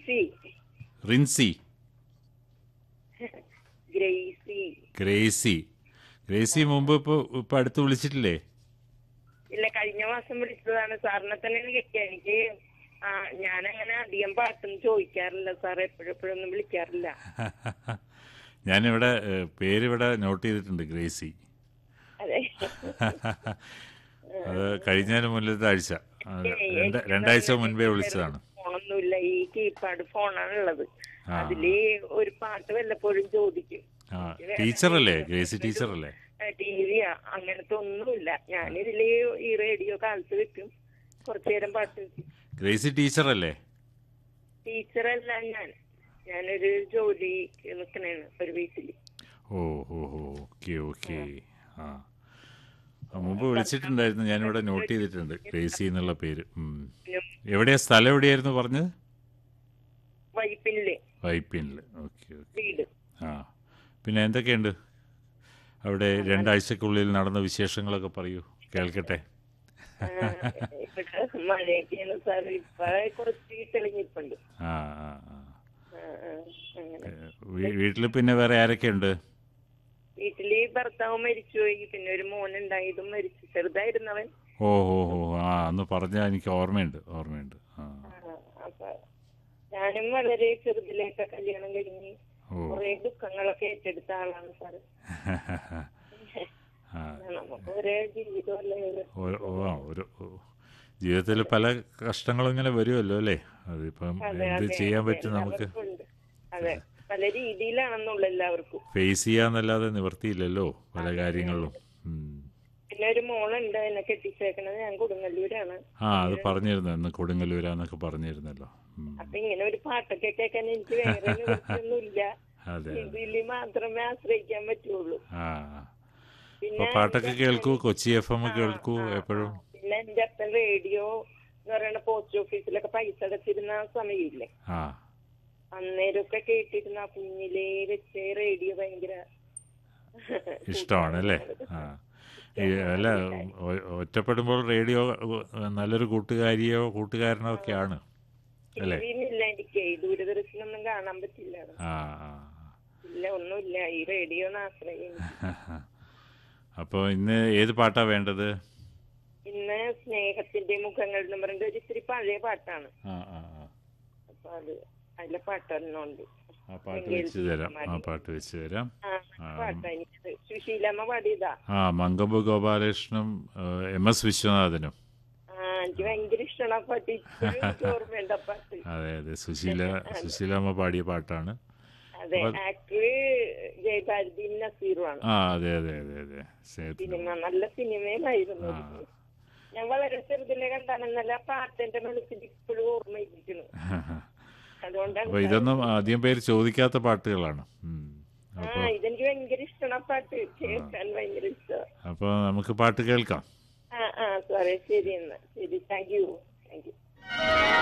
Gracy Rincy Gracy Gracy Gracy മുമ്പ് ഇപ്പോൾ ഇപ്പം അടുത്ത് വിളിച്ചിട്ടില്ലേ ഇല്ല കഴിഞ്ഞ മാസം വിളിച്ചതാണ് സാറിനെ തന്നെ കിട്ടിയ എനിക്ക് ആ ഞാൻ അങ്ങനെ അധികം പാട്ടൊന്നും ചോദിക്കാറില്ല സാർ എപ്പോഴെപ്പോഴൊന്നും വിളിക്കാറില്ല ഞാനിവിടെ ഏഹ്, പേരിവിടെ നോട്ട് ചെയ്തിട്ടുണ്ട് ഗ്രേസി അതെ അത് കഴിഞ്ഞതിന് മുന്നിലത്തെ ആഴ്ച അത് രണ്ട് രണ്ടാഴ്ച മുൻപേ വിളിച്ചതാണ് ഫോണൊന്നുമില്ല ഈ കീപാഡ് ഫോണാണ് ഉള്ളത് ആ. അതില് ഒരു പാട്ട് വല്ലപ്പോഴും ചോദിക്കും ആ ടീച്ചറല്ലേ ഗ്രേസി ടീച്ചറല്ലേ ടി വി അങ്ങനത്തെ ഒന്നുമില്ല ഞാനിതില് ഈ റേഡിയോ കാലത്ത് വെക്കും കുറച്ചു നേരം പാട്ട് വെക്കും ഗ്രേസി ടീച്ചറല്ലേ ടീച്ചറല്ല ഞാൻ ഞാനൊരു ജോലിക്ക് നിൽക്കണേണ് ഒരു വീട്ടില് ഓ ഓ ഓ ഓക്കെ ഓക്കെ ആ ആ, മുമ്പ് വിളിച്ചിട്ടുണ്ടായിരുന്നു ഞാനിവിടെ നോട്ട് ചെയ്തിട്ടുണ്ട് ഗ്രേസി എന്നുള്ള പേര് ഉം. പിന്നെ എവിടെയാ സ്ഥലം എവിടെയായിരുന്നു പറഞ്ഞത് വൈപ്പിനില് വൈപ്പിനിൽ ഓക്കെ ഓക്കെ വീട് ആ പിന്നെ എന്തൊക്കെയുണ്ട് അവിടെ രണ്ടാഴ്ചക്കുള്ളിൽ നടന്ന വിശേഷങ്ങളൊക്കെ പറയൂ കേൾക്കട്ടെ ആ, ഇവിടെ മഴയൊക്കെയാണ് സാർ ഇപ്പൊ കുറച്ച് തെളിഞ്ഞിപ്പുണ്ട് ആ ആ ആ ആ, ആ, അങ്ങനെ വീട്ടിൽ പിന്നെ വേറെ ആരൊക്കെയുണ്ട് വീട്ടില് ഭർത്താവ് മരിച്ചുപോയി പിന്നെ ഒരു മോനുണ്ടായി ഇതും മരിച്ചു ചെറുതായിരുന്നവൻ ഓ ഓ ഓ ആ അന്ന് പറഞ്ഞാൽ എനിക്ക് ഓർമ്മയുണ്ട് ഓർമ്മയുണ്ട് ആ ആ, അപ്പൊ ഞാനും വളരെ ചെറുതിലേക്ക് കല്യാണം കഴിഞ്ഞ് ഓ കുറെ ദുഃഖങ്ങളൊക്കെ ഏറ്റെടുത്ത ആളാണ് സാറ് ആ നമുക്ക് ഒരേ ജീവിതമല്ലേ ഇത്. ഓ- ഓ ആ, ഒരു ജീവിതത്തിൽ പല കഷ്ടങ്ങളും ഇങ്ങനെ വരുമല്ലോ അല്ലേ അതിപ്പം അതെ, എന്ത് അതെ, ചെയ്യാൻ അതെ, പറ്റും നമുക്ക് എല്ലാവർക്കും ഉണ്ട്. അതെ പല രീതിയിലാണെന്നുള്ള എല്ലാവർക്കും ഫേസ് ചെയ്യാന്നല്ലാതെ നിവർത്തിയില്ലല്ലോ പല കാര്യങ്ങളിലും ഉം. പിന്നെ ഒരു മോളുണ്ട് എന്നെ കെട്ടിച്ചേക്കണത് ഞാൻ കൊടുങ്ങല്ലൂരാണ് ആ അത് പറഞ്ഞിരുന്നു ഇന്ന് കൊടുങ്ങല്ലൂരാന്നൊക്കെ പറഞ്ഞിരുന്നല്ലോ ഉം. അപ്പൊ ഇങ്ങനെ ഒരു പാട്ടൊക്കെ കേൾക്കാൻ എനിക്ക് വേറെ നിവൃത്തിയൊന്നുമില്ല അതെ അതെ ഇതില് മാത്രമേ ആശ്രയിക്കാൻ പറ്റുള്ളൂ ആ പിന്നെ അപ്പൊ പാട്ടൊക്കെ എന്റെ കേൾക്കൂ കൊച്ചി എഫ് എം ആ, കേൾക്കൂ ആ, എപ്പോഴും ആ. പിന്നെ എന്റെ അപ്പൻ റേഡിയോ എന്ന് പറയുന്ന പോസ്റ്റ് ഓഫീസിലൊക്കെ പൈസ അടച്ചിരുന്ന ആ സമയമില്ലേ ആ അന്നേരമൊക്കെ കേട്ടിരുന്ന ആ കുഞ്ഞിലേ വെച്ച് റേഡിയോ ഭയങ്കര ഇഷ്ടമാണ് അല്ലേ ആ ഈ അല്ല ഒ- ഒറ്റപ്പെടുമ്പോൾ റേഡിയോ നല്ലൊരു കൂട്ടുകാരിയോ കൂട്ടുകാരനോ ഒക്കെയാണ് അല്ലേ ടിവിന്നില്ല എനിക്ക് ഈ ദൂരദർശനൊന്നും കാണാൻ പറ്റില്ല ആ ആ ഇല്ല ഒന്നുമില്ല ഈ റേഡിയോ ആശ്രയം അപ്പോൾ ഇന്ന് ഏത് പാട്ടാ വേണ്ടത് ഇന്ന് സ്നേഹത്തിന്റെ മുഖങ്ങൾ എന്ന് പറഞ്ഞിട്ട് ഒരു ഇത്തിരി പഴയ പാട്ടാണ് ആ ആ ആ അപ്പൊ അത് അതിലെ പാട്ടൊന്നുണ്ട് ആ പാട്ട് വെച്ച് തരാം ആ പാട്ട് വെച്ച് തരാം ആ പാട്ടാ എനിക്കത് സുശീലമ്മ പാടിയതാ ആ മങ്കമ്പ് ഗോപാലകൃഷ്ണനും ഏഹ്, എം എസ് വിശ്വനാഥനും ആ എനിക്ക് ഭയങ്കര ഇഷ്ടമാണ് ആ പാട്ട് ഇപ്പോഴും എനിക്ക് ഓർമ്മയുണ്ട് ആ പാട്ട് അതെ അതെ സുശീല സുശീലാമ്മ പാടിയ പാട്ടാണ് അതെ ആക്ടർ ജയഭാരതി നസീറുമാണ് ആ അതെ അതെ അതെ അതെ സ്നേഹത്തിന് സിനിമ നല്ല സിനിമയിലായിരുന്നു ആ അത്. ഞാൻ വളരെ ചെറുതിലെ കണ്ടാണ് നല്ല ആ പാട്ട് എന്റെ മനസ്സിൽ ഇപ്പോഴും ഓർമ്മയിരിക്കുന്നു അതുകൊണ്ടാണ് അപ്പൊ ഇതൊന്നും അധികം പേര് ചോദിക്കാത്ത പാട്ടുകളാണ് ഉം. ആ ഇതെനിക്ക് ഭയങ്കര ഇഷ്ടമാണ് ആ പാട്ട് കേൾക്കാൻ ഭയങ്കര ഇഷ്ടമാണ് അപ്പോൾ നമുക്ക് പാട്ട് കേൾക്കാം ആ ആ സാറേ ശരി എന്നാ ശരി താങ്ക് യു താങ്ക് യു